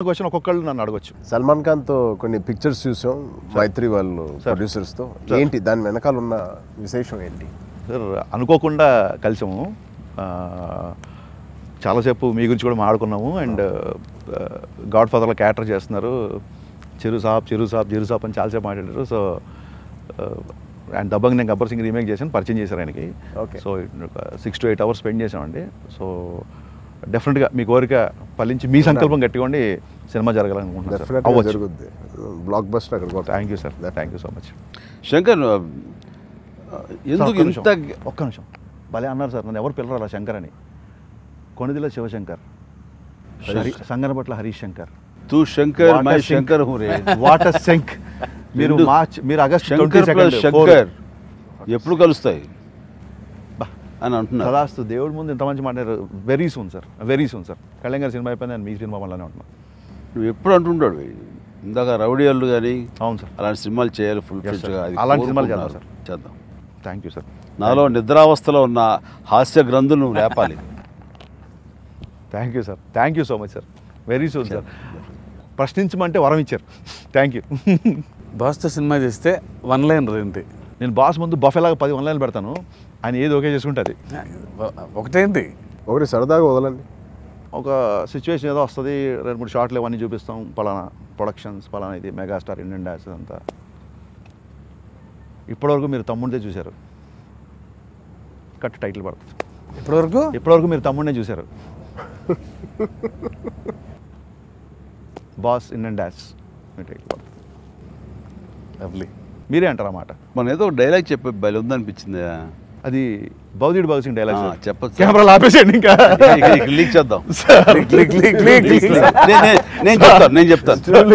Question ఒక్కొక్కళ్ళు నన్ను అడగొచ్చు సల్మాన్ ఖాన్తో కొన్ని పిక్చర్స్ చూసాం మైత్రి వాళ్ళు ప్రొడ్యూసర్స్తో ఏంటి దాని వెనకాల ఉన్న విశేషం ఏంటి సార్ అనుకోకుండా కలిసాము ఆ, చాలాసేపు మీ గురించి కూడా మాట్లాడుకున్నాము అండ్ గాడ్ ఫాదర్లో క్యారెక్టర్ చేస్తున్నారు చిరు సాబ్ చిరు సాబ్ చిరు సాబ్ అని చాలాసేపు మాట్లాడారు సో అండ్ దబ్బంగ్ నేను గబ్బర్ సింగ్ రీమేక్ చేశాను పరిచయం చేశారు ఆయనకి Okay. So six to eight hours spend చేసామండి సో డెఫినెట్గా మీ కోరిక ఫలించి మీ సంకల్పం గట్టిగోండి సినిమా జరగాలనుకుంటున్నాను సార్. డెఫినెట్గా అవ్వచ్చు జరుగుద్ది బ్లాక్ బస్టర్ అక్కడ కొట్టాలి. Thank you sir thank you so much Shankar ఆ, ఎందుకు ఒక్క ఇంత నిమిషం, ఒక్క నిమిషం భలే అన్నారు సార్ నన్ను ఎవరు పిల్లరా శంకర్ అని కొనిదిల శివశంకర్ హరి సంగనపట్ల హరీష్ శంకర్ తూ Shankar What a my sync. Shankar hurray what sync మీరు రెండు- మార్చ్ మీరు August twenty Shankar plus Shankar ఎప్పుడు కలుస్తాయి బా. అని అంటున్నారు కదాస్తు దేవుడి ముందు ఇంత మంచి మాట్లాడారు very soon sir very soon sir Kalyan గారి సినిమా అయిపోయింది నేను మీ సినిమా వల్లనే ఉంటున్నాను నువ్వు ఎప్పుడు అంటుంటాడు ఇందాక రౌడీళ్ళు కానీ అవును సార్ అలాంటి సినిమాలు చేయాలి ఫుల్ Yes, ఫ్లెడ్జ్ sir. గా అది అలాంటి సినిమాలు చేద్దాం, కోరుకుంటున్నారు. చేద్దాం థ్యాంక్ యూ సార్ నాలో నిద్రావస్థలో ఉన్న హాస్య గ్రంథులు నువ్వు లేపాలి thank you sir thank you so much sir very soon sir ప్రశ్నించమంటే వరం ఇచ్చారు థ్యాంక్ యూ బాస్తో సినిమా చేస్తే వన్ లైన్ ఏంటి నేను బాస్ ముందు బఫెలాగా పది ఆన్లైన్ పెడతాను ఆయన ఏది ఓకే చేసుకుంటుంది ఒకటేంటి ఒకటి సరదాగా వదలండి ఒక సిచ్యువేషన్ ఏదో వస్తుంది రెండు మూడు షార్ట్లు ఇవన్నీ చూపిస్తాం పలానా ప్రొడక్షన్స్ పలానా ఇది మెగాస్టార్ ఇండియన్ డాన్స్ అంతా ఇప్పటివరకు మీరు తమ్ముడిదే చూశారు కట్ టైటిల్ పడుతుంది ఇప్పటివరకు ఇప్పటివరకు మీరు తమ్ముడినే చూశారు బాస్ ఇండియన్ డాన్స్ మీ టైటిల్ పడుతుంది లవ్లీ మీరే అంటారు అన్నమాట మనం ఏదో ఒక డైలాగ్ చెప్పే బయలు ఉందనిపించింది అది బౌద్ధుడు భగత్ సింగ్ డైలాగ్ ఆ, చెప్పొచ్చు. కెమెరాలు ఆపేసేయండి ఇంకా లీక్ చేద్దాం క్లిక్ క్లిక్ క్లిక్ క్లిక్ నేను- నేను- నేను చెప్తాను నేను చెప్తాను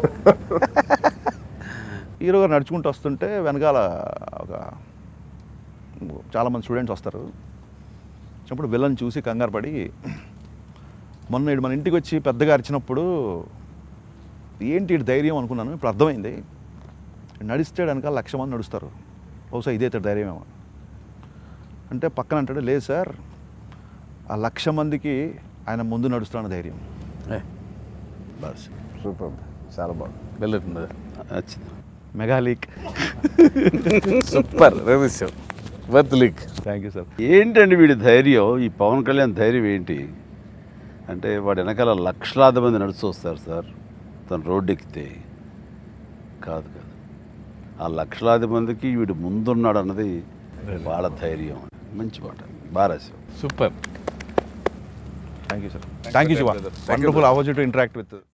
హీరో గారు నడుచుకుంటూ వస్తుంటే వెనకాల ఒక చాలామంది స్టూడెంట్స్ వస్తారు అప్పుడు విలన్ చూసి కంగారు పడి మొన్న ఇడు మన ఇంటికి వచ్చి పెద్దగా అరిచినప్పుడు ఏంటి ఇటు ధైర్యం అనుకున్నాను ఇప్పుడు అర్థమైంది నడిస్తే వెనకాల లక్ష మంది నడుస్తారు బహుశా ఇదే ఇతడు ధైర్యమేమో అంటే పక్కన అంటాడు లేదు సార్ ఆ లక్ష మందికి ఆయన ముందు నడుస్తున్న ధైర్యం బస్ సూపర్ చాలా బాగుంది వెళ్ళట్టుంది నచ్చింది మెగా లీక్ సూపర్ రవిశ్యం worth leak thank you sir ఏంటండి వీడి ధైర్యం ఈ పవన్ కళ్యాణ్ ధైర్యం ఏంటి అంటే వాడి వెనకాల లక్షలాది మంది నడుచు వస్తారు సార్ తను రోడ్డు ఎక్కితే కాదు కాదు ఆ లక్షలాది మందికి వీడు ముందున్నాడు అన్నది వాళ్ళ ధైర్యం మంచి పాట బాగా రాశావు super thank you sir thank you Shiva wonderful opportunity interact with